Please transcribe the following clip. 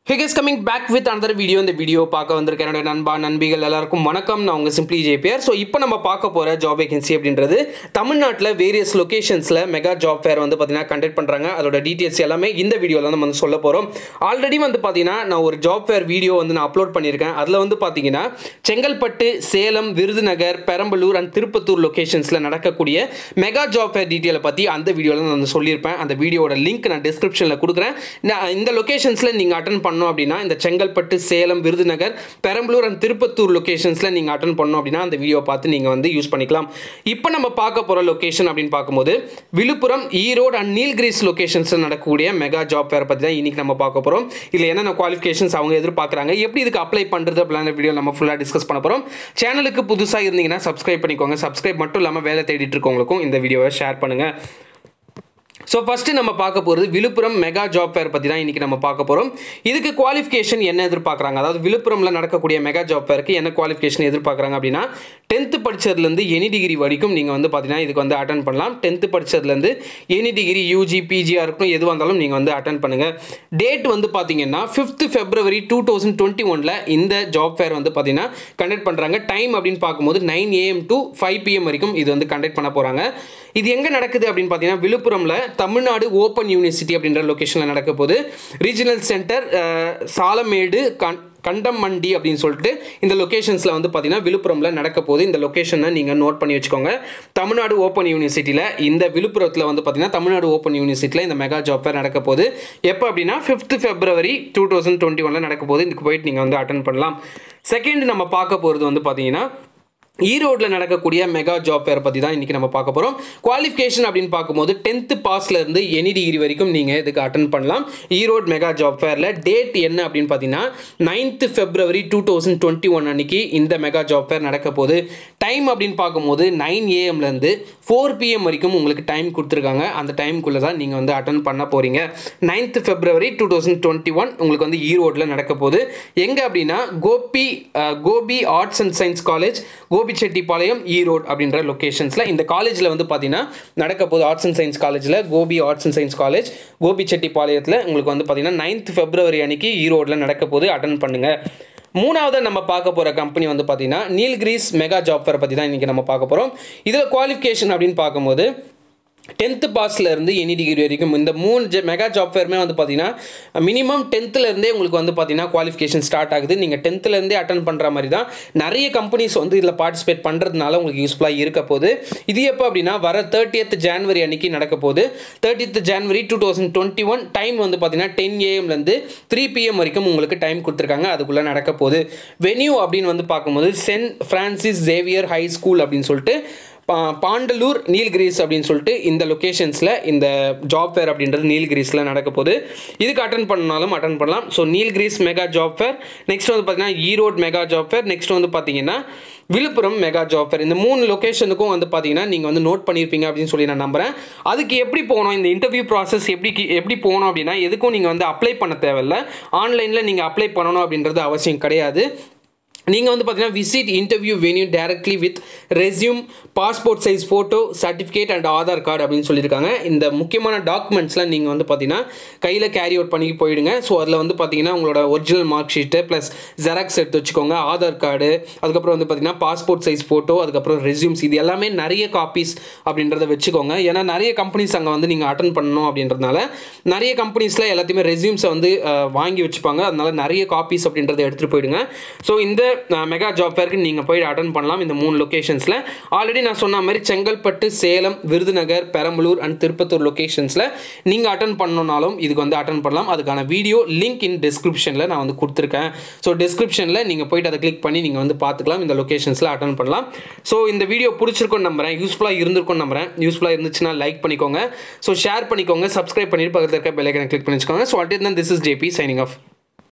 ஹிகஸ் coming back with another video இந்த video பார்க்க வந்திருக்க என்னோட நண்பா நண்பிகள் எல்லாருக்கும் வணக்கம் நான் உங்கள் சிம்பிளி ஜேபிஆர் ஸோ இப்போ நம்ம பார்க்க போகிற ஜாப் வேகன்சி அப்படின்றது தமிழ்நாட்டில் வேரியஸ் லொகேஷன்ஸில் மெகா ஜாப் ஃபேர் வந்து பார்த்தீங்கன்னா கண்டக்ட் பண்ணுறாங்க அதோட டீட்டெயில்ஸ் எல்லாமே இந்த வீடியோவில் நம்ம வந்து சொல்ல போகிறோம் ஆல்ரெடி வந்து பார்த்தீங்கன்னா நான் ஒரு ஜாப் ஃபேர் வீடியோ வந்து நான் அப்லோட் பண்ணியிருக்கேன் அதில் வந்து பார்த்தீங்கன்னா செங்கல்பட்டு சேலம் விருதுநகர் பெரம்பலூர் அண்ட் திருப்பத்தூர் லொகேஷன்ஸில் நடக்கக்கூடிய மெகா ஜாப் ஃபேர் டீட்டெயிலை பற்றி அந்த வீடியோவில் நான் வந்து சொல்லியிருப்பேன் அந்த வீடியோட லிங்க் நான் டிஸ்கிரிப்ஷனில் கொடுக்குறேன் நான் இந்த லொகேஷன்ஸில் நீங்கள் அட்டன் பண்ணோம் அப்படின்னா இந்த செங்கல்பட்டு சேலம் விருதுநகர் பெரம்பலூர் அண்ட் திருப்பத்தூர் லொகேஷன்ஸில் நீங்கள் அட்டன் பண்ணோம் அப்படின்னா அந்த வீடியோ பார்த்து நீங்கள் வந்து யூஸ் பண்ணிக்கலாம் இப்போ நம்ம பார்க்க போகிற லொகேஷன் அப்படின்னு பார்க்கும்போது விழுப்புரம் ஈரோடு அண்ட் நீல்கிரிஸ் லொகேஷன்ஸில் நடக்கக்கூடிய மெகா ஜாப் ஃபேர் பற்றி தான் இன்றைக்கி நம்ம பார்க்க போகிறோம் இதில் என்னென்ன குவாலிஃபிகேஷன்ஸ் அவங்க எதிர்பார்க்குறாங்க எப்படி இதுக்கு அப்ளை பண்ணுறது அப்படின்ற வீடியோ நம்ம ஃபுல்லாக டிஸ்கஸ் பண்ண போகிறோம் சேனலுக்கு புதுசாக இருந்தீங்கன்னா சப்ஸ்கிரைப் பண்ணிக்கோங்க சப்ஸ்கிரைப் மட்டும் இல்லாமல் வேலை தேடிட்டு இருக்கவங்களுக்கும் இந்த வீடியோவை ஷேர் பண்ணுங்கள் ஸோ ஃபஸ்ட்டு நம்ம பார்க்க போகிறது விழுப்புரம் மெகா ஜாப் ஃபேர் பற்றி தான் இன்றைக்கி நம்ம பார்க்க போகிறோம் இதுக்கு குவாலிஃபிகேஷன் என்ன எதிர்பார்க்குறாங்க அதாவது விழுப்புரமில் நடக்கக்கூடிய மெகா ஜாப் ஃபேருக்கு என்ன குவாலிஃபிகேஷன் எதிர்பார்க்குறாங்க அப்படின்னா டென்த்து படித்ததுலேருந்து எனி டிகிரி வரைக்கும் நீங்கள் வந்து பார்த்தீங்கன்னா இதுக்கு வந்து அட்டன் பண்ணலாம் டென்த்து படித்ததுலேருந்து எனி டிகிரி யூஜி பிஜியாக இருக்கட்டும் எதுவாக இருந்தாலும் நீங்கள் வந்து அட்டன் பண்ணுங்கள் டேட் வந்து பார்த்தீங்கன்னா fifth February two thousand twenty ஒனில் இந்த ஜாப் ஃபேர் வந்து பார்த்தீங்கன்னா கண்டக்ட் பண்ணுறாங்க டைம் அப்படின்னு பார்க்கும்போது nine AM to five PM வரைக்கும் இது வந்து கண்டக்ட் பண்ண போகிறாங்க இது எங்கே நடக்குது அப்படின்னு பார்த்தீங்கன்னா விழுப்புரமில் தமிழ்நாடு ஓப்பன் யூனிவர்சிட்டி அப்படின்ற லொக்கேஷனில் நடக்க போகுது ரீஜனல் சென்டர் சாலமேடு கண் கண்டமண்டி அப்படின்னு சொல்லிட்டு இந்த லொக்கேஷன்ஸில் வந்து பார்த்தீங்கன்னா விழுப்புரமில் நடக்க போகுது இந்த லொக்கேஷனை நீங்கள் நோட் பண்ணி வச்சுக்கோங்க தமிழ்நாடு ஓப்பன் யூனிவர்சிட்டியில் இந்த விழுப்புரத்தில் வந்து பார்த்தீங்கன்னா தமிழ்நாடு ஓப்பன் யூனிவர்சிட்டியில் இந்த மெகா ஜாப் ஃபேர் நடக்க போகுது எப்போ அப்படின்னா fifth February two thousand twenty ஒனில் நடக்க போகுது இதுக்கு போயிட்டு நீங்கள் வந்து அட்டன் பண்ணலாம் செகண்ட் நம்ம பார்க்க போகிறது வந்து பார்த்தீங்கன்னா ஈரோட்டில் நடக்கக்கூடிய மெகா ஜாப் ஃபேர் பற்றி தான் இன்றைக்கி நம்ம பார்க்க போகிறோம் குவாலிஃபிகேஷன் அப்படின்னு பார்க்கும்போது டென்த்து பாஸ்லேருந்து எனி டிகிரி வரைக்கும் நீங்கள் இதுக்கு அட்டன் பண்ணலாம் ஈரோடு மெகா ஜாப் ஃபேரில் டேட் என்ன அப்படின்னு பார்த்தீங்கன்னா ninth February two thousand twenty one அன்னைக்கு இந்த மெகா ஜாப் ஃபேர் நடக்க போகுது டைம் அப்படின்னு பார்க்கும்போது நைன் ஏஎம்லேருந்து ஃபோர் பிஎம் வரைக்கும் உங்களுக்கு டைம் கொடுத்துருக்காங்க அந்த டைமுக்குள்ளே தான் நீங்கள் வந்து அட்டன் பண்ண போகிறீங்க ninth February two thousand twenty one உங்களுக்கு வந்து ஈரோட்டில் நடக்க போகுது எங்கே அப்படின்னா Gobi Gobi arts and science college Gobichettipalayam Erode அப்படின்ற லொக்கேஷன்ஸில் இந்த காலேஜில் வந்து பார்த்தீங்கன்னா நடக்க போகுது ஆர்ட்ஸ் அண்ட் சயின்ஸ் காலேஜில் Gobi arts and science college கோபிச்செட்டிப்பாளையத்தில் உங்களுக்கு வந்து பார்த்தீங்கன்னா நைன்த் ஃபெப்ரவரி அன்னைக்கு ஈரோடில் நடக்க போகுது அட்டன் பண்ணுங்கள் மூணாவது நம்ம பார்க்க போகிற கம்பெனி வந்து பார்த்தீங்கன்னா நீல்கிரீஸ் மெகா ஜாப் ஃபேர் பற்றி தான் இன்றைக்கி நம்ம பார்க்க போகிறோம் இதில் குவாலிஃபிகேஷன் அப்படின்னு பார்க்கும்போது டென்த்து பாஸில் இருந்து எனி டிகிரி வரைக்கும் இந்த மூணு ஜ மெகா ஜாப் ஃபேருமே வந்து பார்த்தீங்கன்னா மினிமம் டென்த்துலேருந்தே உங்களுக்கு வந்து பார்த்தீங்கன்னா குவாலிஃபிகேஷன் ஸ்டார்ட் ஆகுது நீங்கள் டென்த்துலேருந்தே அட்டன் பண்ணுற மாதிரி தான் நிறைய கம்பெனிஸ் வந்து இதில் பார்ட்டிசிபேட் பண்ணுறதுனால உங்களுக்கு யூஸ்ஃபுல்லாக இருக்க போகுது இது எப்போ அப்படின்னா வர தேர்ட்டியத் ஜான்வரி அன்னைக்கு நடக்க போகுது thirtieth January two thousand twenty one time வந்து பார்த்தீங்கன்னா டென் ஏஎம்லேருந்து த்ரீ பிஎம் வரைக்கும் உங்களுக்கு டைம் கொடுத்துருக்காங்க அதுக்குள்ளே நடக்க போகுது வென்யூ அப்படின்னு வந்து பார்க்கும்போது Saint Francis Xavier high school அப்படின்னு சொல்லிட்டு பா பாண்டலூர் நீல்கிரிஸ் அப்படின்னு சொல்லிட்டு இந்த லொக்கேஷன்ஸில் இந்த ஜாப் ஃபேர் அப்படின்றது நீல்கிரிஸில் நடக்க போகுது இதுக்கு அட்டன் பண்ணாலும் அட்டன் பண்ணலாம் so Nilgiris mega job fair next வந்து பார்த்தீங்கன்னா Erode mega job fair next வந்து பார்த்தீங்கன்னா விழுப்புரம் மெகா ஜாப் ஃபேர் இந்த மூணு லொக்கேஷனுக்கும் வந்து பார்த்தீங்கன்னா நீங்கள் வந்து நோட் பண்ணியிருப்பீங்க அப்படின்னு சொல்லி நான் நம்புகிறேன் அதுக்கு எப்படி போகணும் இந்த இன்டர்வியூ ப்ராசஸ் எப்படி எப்படி போகணும் அப்படின்னா எதுக்கும் நீங்கள் வந்து அப்ளை பண்ண தேவையில்ல ஆன்லைனில் நீங்கள் அப்ளை பண்ணணும் அப்படின்றது அவசியம் கிடையாது நீங்கள் வந்து பார்த்தீங்கன்னா visit interview venue directly with resume passport size photo certificate and Aadhaar card அப்படின்னு சொல்லியிருக்காங்க இந்த முக்கியமான டாக்குமெண்ட்ஸ்லாம் நீங்கள் வந்து பார்த்தீங்கன்னா கையில் கேரி அவுட் பண்ணி போயிடுங்க ஸோ அதில் வந்து பார்த்தீங்கன்னா உங்களோட original mark sheet plus xerox எடுத்து வச்சுக்கோங்க ஆதார் கார்டு அதுக்கப்புறம் வந்து பார்த்தீங்கன்னா பாஸ்போர்ட் சைஸ் ஃபோட்டோ அதுக்கப்புறம் ரெஸ்யூம்ஸ் இது எல்லாமே நிறைய காப்பீஸ் அப்படின்றத வச்சுக்கோங்க ஏன்னா நிறைய கம்பெனிஸ் அங்கே வந்து நீங்கள் அட்டன் பண்ணணும் அப்படின்றதுனால நிறைய கம்பெனிஸில் எல்லாத்தையுமே ரெஸ்யூம்ஸை வந்து வாங்கி வச்சுப்பாங்க அதனால நிறைய காப்பீஸ் அப்படின்றத எடுத்துகிட்டு போயிடுங்க ஸோ இந்த மெகா ஜாப் ஃபேருக்கு நீங்கள் போய் அட்டன் பண்ணலாம் இந்த மூணு லொக்கேஷன்ஸில் ஆல்ரெடி நான் சொன்ன மாதிரி செங்கல்பட்டு சேலம் விருதுநகர் பெரம்பலூர் அண்ட் திருப்பத்தூர் லொக்கேஷன்ஸில் நீங்கள் அட்டன் பண்ணணுனாலும் இதுக்கு வந்து அட்டன் பண்ணலாம் அதுக்கான வீடியோ லிங்க் இன் டிஸ்கிரிப்ஷனில் நான் வந்து கொடுத்துருக்கேன் ஸோ டிஸ்கிரிப்ஷனில் நீங்கள் போயிட்டு அதை கிளிக் பண்ணி நீங்கள் வந்து பார்த்துக்கலாம் இந்த லொக்கேஷன்ஸில் அட்டன் பண்ணலாம் ஸோ இந்த வீடியோ பிடிச்சிருக்கும்னு நம்புறேன் யூஸ்ஃபுல்லாக இருந்திருக்கும் நம்புறேன் யூஸ்ஃபுல்லாக இருந்துச்சுன்னா லைக் பண்ணிக்கோங்க ஸோ ஷேர் பண்ணிக்கோங்க சப்ஸ்கிரைப் பண்ணிட்டு பக்கத்தில் இருக்க பெல்லைக்கனை கிளிக் பண்ணி வச்சுக்கோங்க ஸோ அட் தான் this is JP signing of